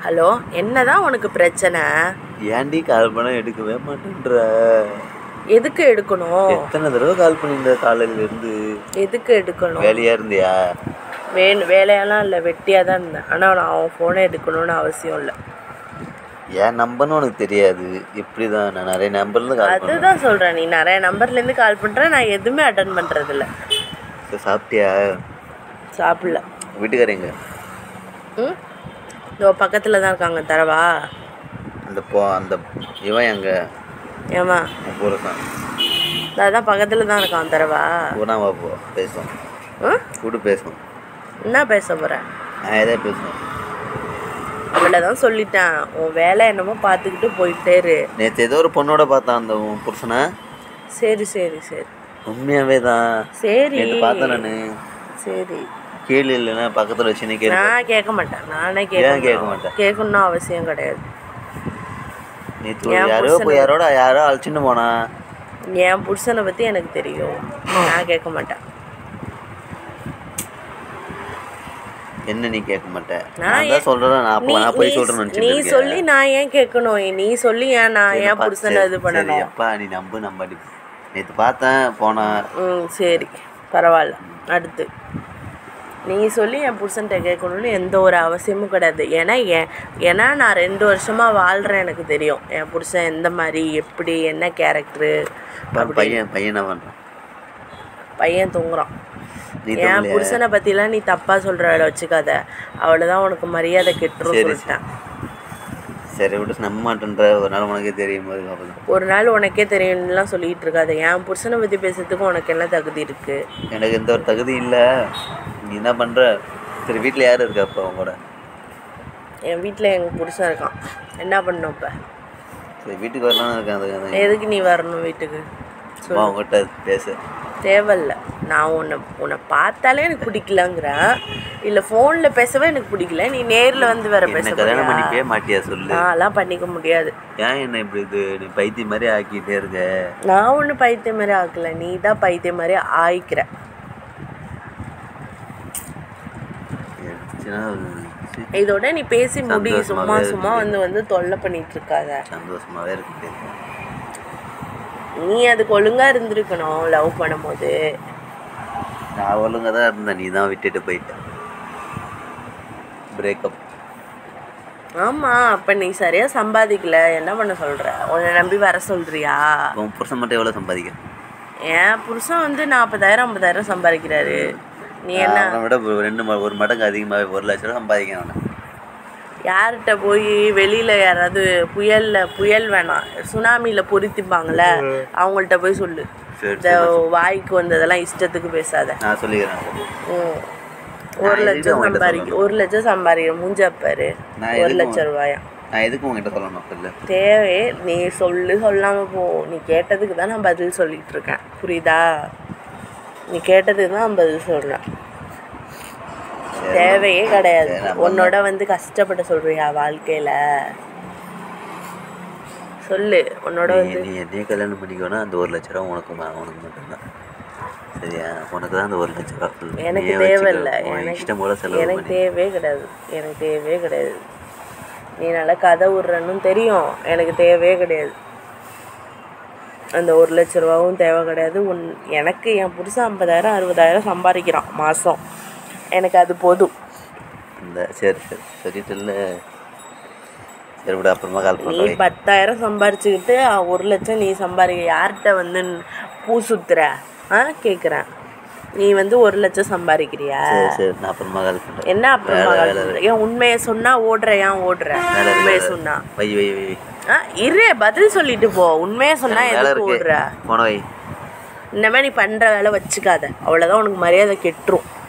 Hello என்னதான் உனக்கு பிரச்சனை ஏன்டி கால் பண்ண எடுக்கவே மாட்டேன்ற எதுக்கு எடுக்கணும் எத்தனை தடவை கால் பண்ணியிருந்த காலையில இருந்து எதுக்கு எடுக்கணும் வேலையா இருந்தியா வேணும் வேலையெல்லாம் இல்லை வெட்டியாக தான் இருந்தேன் ஆனால் நான் அவன் ஃபோனை எடுக்கணும்னு அவசியம் இல்லை என் நம்பர்னு உனக்கு தெரியாது இப்படிதான் நான் நிறைய நம்பர்ல கால் பண்ணேன் அதுதான் சொல்கிறேன் நீ நிறைய நம்பர்லேருந்து கால் பண்ணுற நான் எதுவுமே அட்டன் பண்ணுறதில்ல சரி, சாப்பிட்டியா சாப்பிடல வீட்டுக்காரங்க ம் இதோ பக்கத்தில் தான் இருக்காங்க தரவா அந்த போ அந்த இவன் எங்க ஏமா பூரசான் அதான் பக்கத்தில் தான் இருக்கான் தரவா பூனா வா போ பேசுவோம் ம் கூட்டு பேசுவோம் என்ன பேச போகிறேன் நான் எதாவது பேசுவோம் அவளை தான் சொல்லிட்டேன் உன் வேலை என்னமோ பார்த்துக்கிட்டு போயிட்டே இரு நேற்று ஏதோ ஒரு பொண்ணோட பார்த்தான் அந்த உன் புருஷனை சரி சரி சரி உண்மையாவே தான் சரி நேற்று பார்த்தேன் நான் சரி கேள்வி இல்லைன்னா பக்கத்தில் வச்சுன்னு கேள்வி நான் கேட்க மாட்டேன் நானே ஏன் கேட்க கேட்க மாட்டேன் கேட்கணும்னு அவசியம் கிடையாது நேற்று யாரோ போய் யாரோட யாரோ அழைச்சின்னு போனா என் புருஷனை பற்றி எனக்கு தெரியும் நான் கேட்க மாட்டேன் என்ன நீ கேட்க மாட்டேன் நான் நான் தான் சொல்றேன் நான் அப்போ நீ நான் போய் நீ- சொல்றேன்னு நீ நினச்சிட்டு சொல்லி நான் ஏன் கேட்கணும் நீ சொல்லி ஏன் நான் ஏன் புருஷனை இது பண்ணணும் எப்பா நீ நம்பு நம்பாடி நேற்று பார்த்தேன் போனேன் ம் சரி பரவாயில்ல அடுத்து நீ சொல்லி என் புருஷன்கிட்ட கேட்கணும்னு எந்த ஒரு அவசியமும் கிடையாது ஏன்னா ஏன் ஏன்னா நான் ரெண்டு வருஷமாக வாழ்கிறேன் எனக்கு தெரியும் என் புருஷன் எந்த மாதிரி எப்படி என்ன கேரக்டரு பாரு, பையன் பையன் என்ன பண்ணுறான் பையன் தூங்குறான் நீ என் தூங்கலையா? புருஷனை பற்றிலாம் நீ தப்பாக சொல்கிற வேலை வச்சுக்காத அவ்வளோதான் உனக்கு மரியாதை கெட்டுரும் சரி, சொல்லிட்டேன் சரி விட்டு நம்ப மாட்டேன்ற ஒரு நாள் உனக்கே தெரியும் போது அப்பதான். ஒரு நாள் உனக்கே தெரியும்லாம் சொல்லிட்டு இருக்காத என் புருஷனை பற்றி பேசுறதுக்கு உனக்கு என்ன தகுதி இருக்குது எனக்கு எந்த ஒரு தகுதி இல்லை நீ என்ன பண்ணுற சரி வீட்டில் யார் இருக்கா அப்போ அவங்க கூட என் வீட்டில் எங்கள் புருஷன் இருக்கான் என்ன பண்ணும் இப்போ சரி வீட்டுக்கு வரலாம்னு இருக்கேன் அதுக்கு எதுக்கு நீ வரணும் வீட்டுக்கு சும்மா அவங்ககிட்ட பேச தேவையில்ல நான் உன்னை உன்னை பார்த்தாலே எனக்கு பிடிக்கலங்கிறேன் இல்லை ஃபோனில் பேசவே எனக்கு பிடிக்கல நீ நேரில் வந்து வேற பேச என்ன கல்யாணம் போறியா? பண்ணிக்கவே மாட்டியா சொல்லு நான்லாம் பண்ணிக்க முடியாது ஏன் என்ன இப்படி இது நீ பைத்தியம் மாதிரி ஆக்கிட்டே இருக்க நான் ஒன்றும் பைத்தியம் மாதிரி ஆக்கல நீ தான் பைத்தியம் மாதிரி ஆயிக்கிற இருந்துச்சுன்னா சரி, இதோட நீ பேசி முடி சும்மா சந்தோஷமாவே சும்மா வந்து வந்து தொல்லை பண்ணிட்டு இருக்காத சந்தோஷமாவே இருக்கு நீ அதுக்கு ஒழுங்கா இருந்திருக்கணும் லவ் பண்ணும்போது நான் ஒழுங்காக தான் இருந்தேன் நீ தான் விட்டுட்டு போயிட்ட பிரேக்கப் ஆமா அப்ப நீ சரியா சம்பாதிக்கல என்ன பண்ண சொல்ற உன்னை நம்பி வர சொல்றியா உன் புருஷன் மட்டும் எவ்வளோ சம்பாதிக்க என் புருஷன் வந்து நாற்பதாயிரம் ஐம்பதாயிரம் சம்பாதிக்கிறாரு நீ என்ன அவனை விட ஒரு ரெண்டு ம- ஒரு மடங்கு அதிகமாகவே ஒரு லட்ச ரூபா சம்பாதிக்கிறேன் அவனை யார்கிட்ட போய் வெளியில யாராவது புயல்ல புயல் வேணாம் சுனாமியில பொருத்திப்பாங்கல்ல அவங்கள்ட்ட போய் சொல்லு சரி இந்த வாய்க்கு வந்ததெல்லாம் இஷ்டத்துக்கு பேசாத நான் சொல்லிக்கிறேன் ம். ஒரு நான் எதுக்கு லட்சம் அவன்கிட்ட சம்பாதிக்க ஒரு லட்சம் சம்பாதிக்கிற மூஞ்ச பாரு நான் ஒரு எதுக்கு லட்சம் ரூபாயா நான் எதுக்கு உங்ககிட்ட சொல்லணும் சொல்லு தேவை நீ சொல்லு சொல்லாம போ நீ கேட்டதுக்கு தான் நான் பதில் சொல்லிட்டு இருக்கேன் புரியுதா நீ கேட்டதுக்கு தான் நான் பதில் சொல்றேன் தேவையே கிடையாது சரி, நம்ம உன்னோட வந்து கஷ்டப்பட சொல்றியா வாழ்க்கையில சொல்லு உன்னோட நீ வந்து நீ என்னையே கல்யாணம் பண்ணிக்கோனா அந்த ஒரு லட்ச ரூபா உனக்கு மா- உனக்கு மட்டும்தான் சரியா உனக்கு தான் அந்த ஒரு லட்ச ரூபா full. எனக்கு நீயே வச்சுக்கோ. தேவையில்ல உன் எனக்கு இஷ்டம் போல செலவு எனக்கு பண்ணி தேவையே கிடையாது எனக்கு தேவையே கிடையாது நீ நல்லா கதை விட்றன்னு தெரியும் எனக்கு தேவையே கிடையாது அந்த ஒரு லட்ச ரூபாவும் தேவை கிடையாது உன் எனக்கு என் புருஷன் ஐம்பதாயிரம் அறுபதாயிரம் சம்பாதிக்கிறான் மாதம் எனக்கு அது போதும் இந்த சரி சரி சொல்லிட்டு இல்லை சரி விட அப்புறமா கால் நீ பண்ணுறேன் பத்தாயிரம் சம்பாரிச்சுக்கிட்டு அஹ், ஒரு லட்சம் நீ சம்பாதிக்க யார்கிட்ட வந்து பூ சுத்துற ஆ கேட்குறேன் நீ வந்து ஒரு லட்சம் சம்பாதிக்கிறியா சரி சரி நான் அப்புறமா கால் பண்ணுறேன் என்ன அப்புறமா கால் பண்ற? ஏன் உண்மையை சொன்னா ஓடுற ஏன் ஓடுற வேலை இருக்கு, உண்மையை வேலை. சொன்னா வை வை வை வை. ஆ இரு பதில் சொல்லிட்டு போ உண்மையை சொன்னா எனக்கு வேலை எதுக்கு இருக்கு ஓடுற போன வை இந்த மாதிரி நீ பண்ற வேலை வச்சுக்காத அவ்வளவுதான் உனக்கு மரியாதை கெட்டுரும்